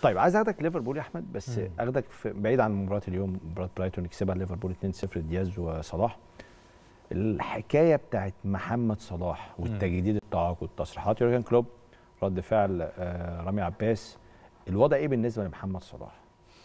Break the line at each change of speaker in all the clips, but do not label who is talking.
طيب عايز اخدك ليفربول يا احمد بس اخدك في بعيد عن مباراه اليوم مباراه برايتون يكسبها ليفربول 2-0 دياز وصلاح الحكايه بتاعت محمد صلاح والتجديد التعاقد تصريحات يورجن كلوب رد فعل آه، رامي عباس الوضع ايه بالنسبه لمحمد صلاح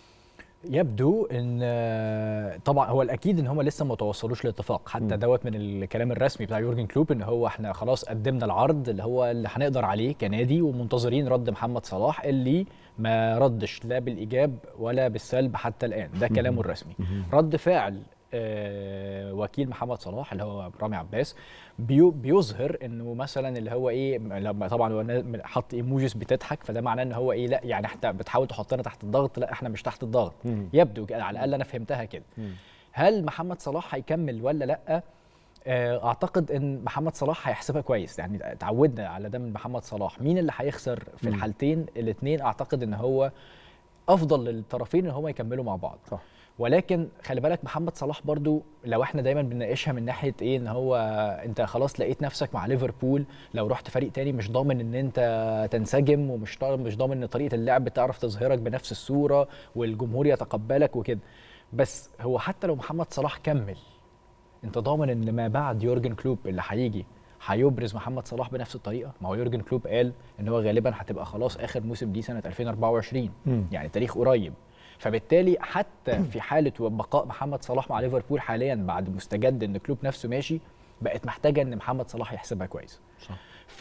يبدو ان طبعا هو الاكيد ان هم لسه ما توصلوش لاتفاق حتى
مم.
دوت من الكلام الرسمي بتاع يورجن كلوب ان هو احنا خلاص قدمنا العرض اللي هو اللي هنقدر عليه كنادي ومنتظرين رد محمد صلاح اللي ما ردش لا بالايجاب ولا بالسلب حتى الان ده كلامه الرسمي رد فعل آه، وكيل محمد صلاح اللي هو رامي عباس بيو بيظهر انه مثلا اللي هو ايه لما طبعا هو نا- حط ايموجيز بتضحك فده معناه ان هو ايه لا يعني حتى بتحاول تحطنا تحت الضغط لا احنا مش تحت الضغط
مم.
يبدو كده، على الاقل انا فهمتها كده
مم.
هل محمد صلاح هيكمل ولا لا آه، اعتقد ان محمد صلاح هيحسبها كويس يعني اتعودنا على ده من محمد صلاح مين اللي هيخسر في
مم.
الحالتين الاثنين اعتقد ان هو افضل للطرفين ان هم يكملوا مع بعض
صح
ولكن خلي بالك محمد صلاح برضو لو احنا دايما بنناقشها من ناحيه ايه ان هو انت خلاص لقيت نفسك مع ليفربول لو رحت فريق تاني مش ضامن ان انت تنسجم ومش طا- مش ضامن ان طريقه اللعب تعرف تظهرك بنفس الصوره والجمهور يتقبلك وكده بس هو حتى لو محمد صلاح كمل انت ضامن ان ما بعد يورجن كلوب اللي هيجي هيبرز محمد صلاح بنفس الطريقه ما هو يورجن كلوب قال ان هو غالبا هتبقى خلاص اخر موسم دي سنه 2024
مم.
يعني تاريخ قريب فبالتالي حتى في حاله بقاء محمد صلاح مع ليفربول حاليا بعد مستجد ان كلوب نفسه ماشي بقت محتاجه ان محمد صلاح يحسبها كويس
صح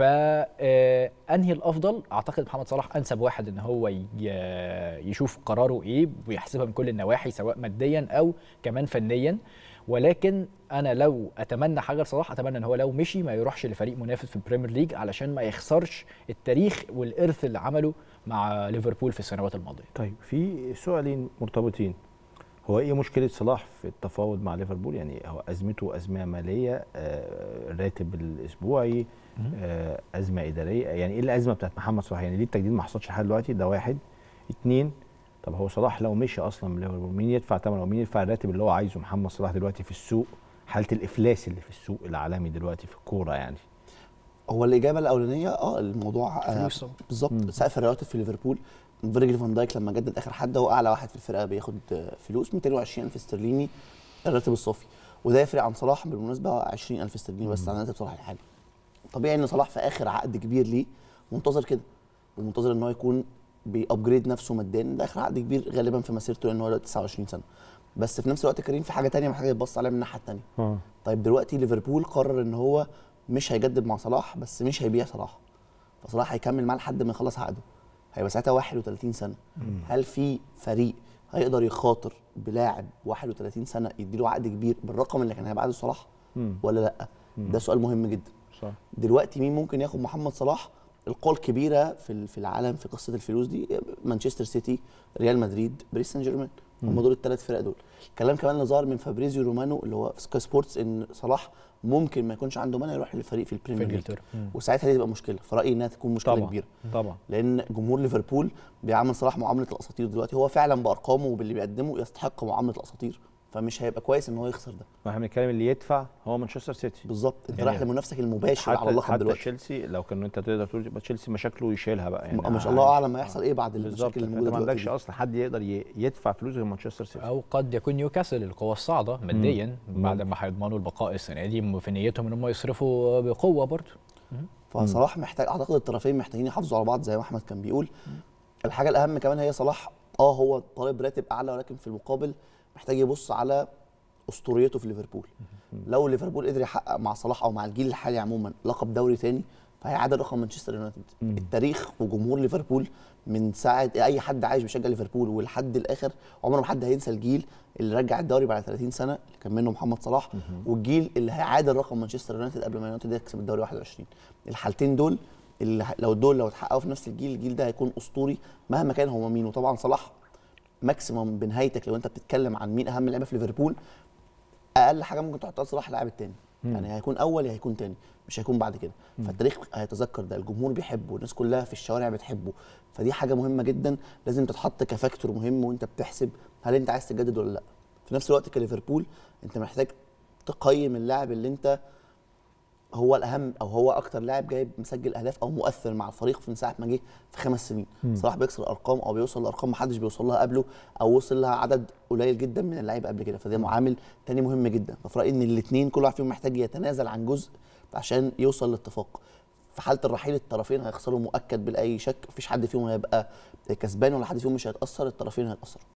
فانهي الافضل اعتقد محمد صلاح انسب واحد ان هو ي- يشوف قراره ايه ويحسبها من كل النواحي سواء ماديا او كمان فنيا ولكن انا لو اتمنى حاجه لصلاح اتمنى ان هو لو مشي ما يروحش لفريق منافس في البريمير ليج علشان ما يخسرش التاريخ والارث اللي عمله مع ليفربول في السنوات الماضيه
طيب في سؤالين مرتبطين هو ايه مشكله صلاح في التفاوض مع ليفربول يعني هو ازمته ازمه ماليه آه، الراتب الاسبوعي آه، ازمه اداريه يعني ايه الازمه بتاعت محمد صلاح يعني ليه التجديد ما حصلش لحد دلوقتي ده واحد اتنين طب هو صلاح لو مشي اصلا من ليفربول مين يدفع ثمنه ومين يدفع الراتب اللي هو عايزه محمد صلاح دلوقتي في السوق حاله الافلاس اللي في السوق العالمي دلوقتي في الكوره يعني
هو الاجابه الاولانيه اه الموضوع آه
فلوس طبعا.
بالظبط سقف الرواتب في ليفربول فيرجيل فان دايك لما جدد اخر حد هو اعلى واحد في الفرقه بياخد آه، فلوس 220 الف استرليني الراتب الصافي وده يفرق عن صلاح بالمناسبه 20 الف استرليني بس عن راتب صلاح الحالي طبيعي ان صلاح في اخر عقد كبير ليه منتظر كده ومنتظر ان هو يكون بيابجريد نفسه ماديا ده اخر عقد كبير غالبا في مسيرته لان هو دلوقتي 29 سنه بس في نفس الوقت كريم في حاجه تانية محتاج يتبص عليها من الناحيه التانية
اه
طيب دلوقتي ليفربول قرر ان هو مش هيجدد مع صلاح بس مش هيبيع صلاح فصلاح هيكمل معاه لحد ما يخلص عقده هيبقى ساعتها 31 سنه هل في فريق هيقدر يخاطر بلاعب 31 سنه يديله عقد كبير بالرقم اللي كان هيبقى عقده صلاح ولا لا ده سؤال مهم جدا
صح
دلوقتي مين ممكن ياخد محمد صلاح القوى الكبيره في ال- في العالم في قصه الفلوس دي مانشستر سيتي ريال مدريد باريس سان جيرمان هم دول الثلاث فرق دول الكلام كمان اللي ظهر من فابريزيو رومانو اللي هو في سكاي سبورتس ان صلاح ممكن ما يكونش عنده مانع يروح للفريق في
في
البريمير ليج
انجلترا مم.
وساعتها دي تبقى مشكله في رايي انها تكون مشكله
طبعا
كبيره
طبعا
لان جمهور ليفربول بيعامل صلاح معامله الاساطير دلوقتي هو فعلا بارقامه وباللي بيقدمه يستحق معامله الاساطير فمش هيبقى كويس ان هو يخسر ده
ما احنا بنتكلم اللي يدفع هو مانشستر سيتي
بالظبط انت
يعني
رايح لمنافسك المباشر على
حتى
اللقب
حتى
دلوقتي
تشيلسي لو كان انت تقدر تقول يبقى تشيلسي مشاكله يشيلها بقى يعني
يعني مش الله اعلم هيحصل ايه بعد
بالظبط
المشاكل اللي
انت
موجوده
ما
دلوقتي
عندكش
دي.
اصلا حد يقدر ي- يدفع فلوس غير مانشستر سيتي
او قد يكون نيوكاسل القوى الصاعده ماديا بعد ما هيضمنوا البقاء السنه دي في نيتهم ان هم يصرفوا بقوه برضه
فصلاح محتاج اعتقد الطرفين محتاجين يحافظوا على بعض زي ما احمد كان بيقول الحاجه الاهم كمان هي صلاح اه هو طالب راتب اعلى ولكن في المقابل محتاج يبص على اسطوريته في ليفربول لو ليفربول قدر يحقق مع صلاح او مع الجيل الحالي عموما لقب دوري تاني فهيعادل رقم مانشستر يونايتد التاريخ وجمهور ليفربول من ساعه اي حد عايش بيشجع ليفربول ولحد الاخر عمره ما حد هينسى الجيل اللي رجع الدوري بعد 30 سنه اللي كان منه محمد صلاح والجيل اللي هيعادل رقم مانشستر يونايتد قبل ما يونايتد يكسب الدوري 21 الحالتين دول اللي ه- لو دول لو اتحققوا في نفس الجيل الجيل ده هيكون اسطوري مهما كان هو مين وطبعا صلاح ماكسيمم بنهايتك لو انت بتتكلم عن مين اهم لعيبه في ليفربول اقل حاجه ممكن تحطها صلاح اللاعب التاني يعني هيكون اول يا هيكون تاني مش هيكون بعد كده فالتاريخ هيتذكر ده الجمهور بيحبه الناس كلها في الشوارع بتحبه فدي حاجه مهمه جدا لازم تتحط كفاكتور مهم وانت بتحسب هل انت عايز تجدد ولا لا في نفس الوقت كليفربول انت محتاج تقيم اللاعب اللي انت هو الاهم او هو اكتر لاعب جايب مسجل اهداف او مؤثر مع الفريق من ساعه ما جه في خمس سنين صلاح بيكسر ارقام او بيوصل لارقام ما حدش بيوصل لها قبله او وصل لها عدد قليل جدا من اللعيبه قبل كده فده معامل تاني مهم جدا ففي رايي ان الاثنين كل واحد فيهم محتاج يتنازل عن جزء عشان يوصل لاتفاق في حاله الرحيل الطرفين هيخسروا مؤكد باي شك مفيش حد فيهم هيبقى كسبان ولا حد فيهم مش هيتاثر الطرفين هيتاثروا